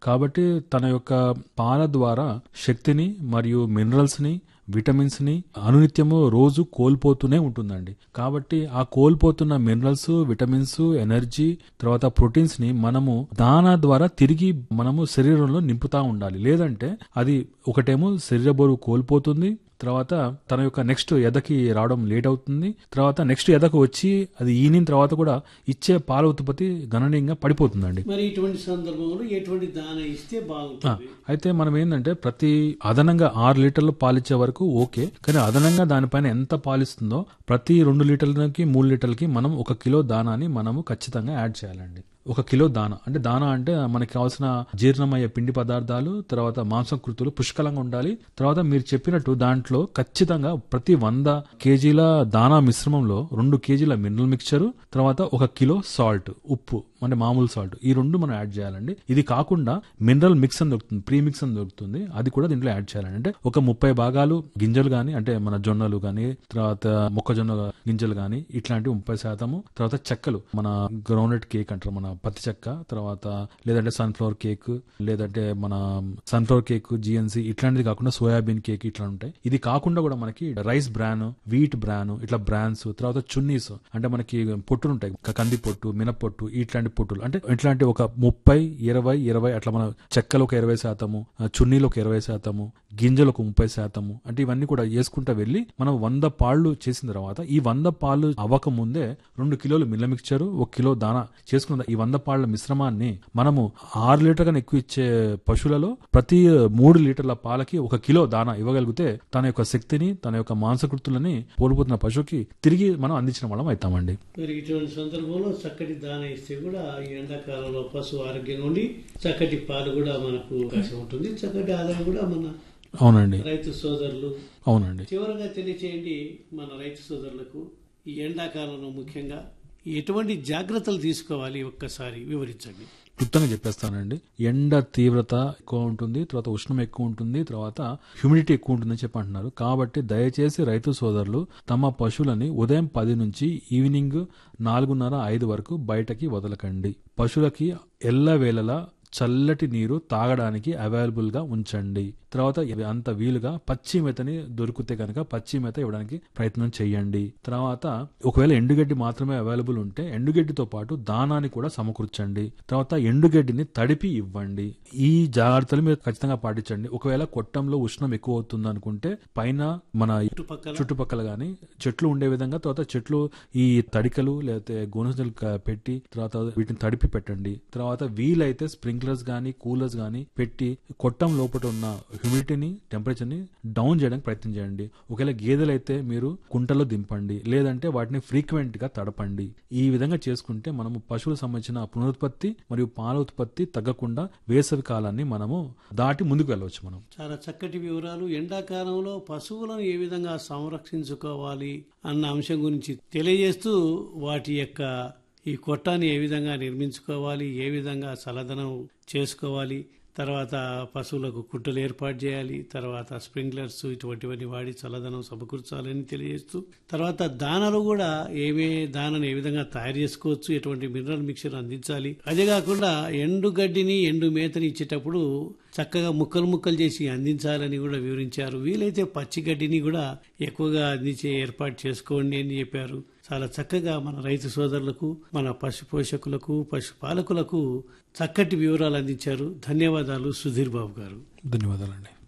కాబట్టి తన యొక్క పాల ద్వారా శక్తిని మరియు మినరల్స్ ని విటమిన్స్ ని అనునిత్యము రోజు కోల్పోతూనే ఉంటుందండి కాబట్టి ఆ కోల్పోతున్న మినరల్స్ విటమిన్స్ ఎనర్జీ తర్వాత ప్రోటీన్స్ ని మనము దానా ద్వారా తిరిగి మనము శరీరంలో నింపుతా ఉండాలి లేదంటే అది ఒకటేమో శరీర బరువు కోల్పోతుంది తర్వాత తన యొక్క నెక్స్ట్ ఎదకి రావడం లేట్ అవుతుంది తర్వాత నెక్స్ట్ ఎదకు వచ్చి అది ఈనిన తర్వాత కూడా ఇచ్చే పాల ఉత్పత్తి గణనీయంగా పడిపోతుందండి మరి ఇటువంటి సందర్భంలో ఎటువంటి దాన ఇస్తే బాగుంటుంది అయితే మనం ఏంటంటే ప్రతి అదనంగా ఆరు లీటర్లు పాలిచ్చే వరకు ఓకే కానీ అదనంగా దానిపైన ఎంత పాలిస్తుందో ప్రతి రెండు లీటర్లకి మూడు లీటర్లకి మనం ఒక కిలో దానాన్ని మనము ఖచ్చితంగా యాడ్ చేయాలండి ఒక కిలో దాన అంటే దాన అంటే మనకి కావాల్సిన జీర్ణమయ్యే పిండి పదార్థాలు తర్వాత మాంసకృతులు పుష్కలంగా ఉండాలి తర్వాత మీరు చెప్పినట్టు దాంట్లో ఖచ్చితంగా ప్రతి వంద కేజీల దానా మిశ్రమంలో రెండు కేజీల మినరల్ మిక్చర్ తర్వాత ఒక కిలో సాల్ట్ ఉప్పు అంటే మామూలు సాల్ట్ ఈ రెండు మనం యాడ్ చేయాలండి ఇది కాకుండా మినరల్ మిక్స్ అని దొరుకుతుంది ప్రీ మిక్స్ అని దొరుకుతుంది అది కూడా దీంట్లో యాడ్ చేయాలండి అంటే ఒక ముప్పై భాగాలు గింజలు గాని అంటే మన జొన్నలు గాని తర్వాత మొక్కజొన్న గింజలు గాని ఇట్లాంటి ముప్పై శాతము తర్వాత చెక్కలు మన గ్రౌండెడ్ కేక్ అంటారు మన పత్తి చెక్క తర్వాత లేదంటే సన్ఫ్లవర్ కేక్ లేదంటే మన సన్ఫ్లవర్ కేక్ జిఎన్సీ ఇట్లాంటిది కాకుండా సోయాబీన్ కేక్ ఇట్లా ఉంటాయి ఇది కాకుండా కూడా మనకి రైస్ బ్రాన్ వీట్ బ్రాన్ ఇట్లా బ్రాన్స్ తర్వాత చున్నీస్ అంటే మనకి పొట్టులు ఉంటాయి క- కంది పొట్టు మినపొట్టు ఇట్లాంటి పొట్టులు అంటే ఇట్లాంటి ఒక ముప్పై ఇరవై ఇరవై అట్లా మన చెక్కలు ఒక ఇరవై శాతము ఆ చున్నీలు ఒక ఇరవై శాతము గింజలు ఒక ముప్పై శాతము అంటే ఇవన్నీ కూడా వేసుకుంటా వెళ్ళి మనం వంద పాళ్ళు చేసిన తర్వాత ఈ వంద పాలు అవ్వక ముందే రెండు కిలోలు మిల్ల మిక్చరు ఒక కిలో దానా చేసుకున్న ఈ వంద పాళ్ళ మిశ్రమాన్ని మనము ఆరు లీటర్ కన్నా ఎక్కువ ఇచ్చే పశువులలో ప్రతి మూడు లీటర్ల పాలకి ఒక కిలో దానా ఇవ్వగలిగితే తన యొక్క శక్తిని తన యొక్క మాంసకృతులని కోల్పోతున్న పశువుకి తిరిగి మనం అందించిన వాళ్ళం అవుతామండి మరి ఇటువంటి సందర్భంలో చక్కటి దాన ఇస్తే కూడా ఈ ఎండాకాలంలో పశువు ఆరోగ్యంగా ఉండి చక్కటి పాలు కూడా మనకు అవకాశం ఉంటుంది చక్కటి ఆదాయం కూడా మన అవునండి రైతు సోదరులు అవునండి చివరగా తెలియచేయండి మన రైతు సోదరులకు ఈ ఎండాకాలంలో ముఖ్యంగా ఎటువంటి జాగ్రత్తలు తీసుకోవాలి ఒక్కసారి వివరించండి క్లుప్తంగా చెప్పేస్తానండి ఎండ తీవ్రత ఎక్కువ ఉంటుంది తర్వాత ఉష్ణం ఎక్కువ ఉంటుంది తర్వాత హ్యూమిడిటీ ఎక్కువ ఉంటుందని చెప్పి అంటున్నారు కాబట్టి దయచేసి రైతు సోదరులు తమ పశువులని ఉదయం పది నుంచి ఈవినింగ్ నాలుగున్నర ఐదు వరకు బయటకి వదలకండి పశువులకి ఎల్లవేళలా చల్లటి నీరు తాగడానికి అవైలబుల్ గా ఉంచండి తర్వాత ఇవి అంత వీలుగా పచ్చి మేతని దొరికితే కనుక పచ్చి మేత ఇవ్వడానికి ప్రయత్నం చేయండి తర్వాత ఒకవేళ ఎండుగడ్డి మాత్రమే అవైలబుల్ ఉంటే ఎండుగడ్డితో పాటు దానాన్ని కూడా సమకూర్చండి తర్వాత ఎండుగడ్డిని తడిపి ఇవ్వండి ఈ జాగ్రత్తలు మీరు ఖచ్చితంగా పాటించండి ఒకవేళ కొట్టంలో ఉష్ణం ఎక్కువ అవుతుంది అనుకుంటే పైన మన చుట్టుపక్కల చుట్టుపక్కల గాని చెట్లు ఉండే విధంగా తర్వాత చెట్లు ఈ తడికలు లేకపోతే గోనెసలు పెట్టి తర్వాత వీటిని తడిపి పెట్టండి తర్వాత వీలైతే స్ప్రింక్లర్స్ గానీ కూలర్స్ గానీ పెట్టి కొట్టం లోపల ఉన్న హ్యూమిడిటీని టెంపరేచర్ ని డౌన్ చేయడానికి ప్రయత్నం చేయండి ఒకవేళ గేదెలు అయితే మీరు కుంటలో దింపండి లేదంటే వాటిని ఫ్రీక్వెంట్ గా తడపండి ఈ విధంగా చేసుకుంటే మనము పశువులకు సంబంధించిన పునరుత్పత్తి మరియు పాల ఉత్పత్తి తగ్గకుండా వేసవి కాలాన్ని మనము దాటి ముందుకు వెళ్ళవచ్చు మనం చాలా చక్కటి వివరాలు ఎండాకాలంలో పశువులను ఏ విధంగా సంరక్షించుకోవాలి అన్న అంశం గురించి తెలియజేస్తూ వాటి యొక్క ఈ కొట్టాన్ని ఏ విధంగా నిర్మించుకోవాలి ఏ విధంగా చల్లదనం చేసుకోవాలి తర్వాత పశువులకు కుట్టలు ఏర్పాటు చేయాలి తర్వాత స్ప్రింక్లర్స్ ఇటువంటివన్నీ వాడి చల్లదనం సమకూర్చాలని తెలియజేస్తూ తర్వాత దానాలు కూడా ఏమే దానను ఏ విధంగా తయారు చేసుకోవచ్చు ఎటువంటి మినరల్ మిక్చర్ అందించాలి అదే కాకుండా ఎండు గడ్డిని ఎండు మేతని ఇచ్చేటప్పుడు చక్కగా ముక్కలు ముక్కలు చేసి అందించాలని కూడా వివరించారు వీలైతే పచ్చి గడ్డిని కూడా ఎక్కువగా అందించే ఏర్పాటు చేసుకోండి అని చెప్పారు చాలా చక్కగా మన రైతు సోదరులకు మన పశు పోషకులకు పశుపాలకులకు చక్కటి వివరాలు అందించారు ధన్యవాదాలు సుధీర్ బాబు గారు ధన్యవాదాలండి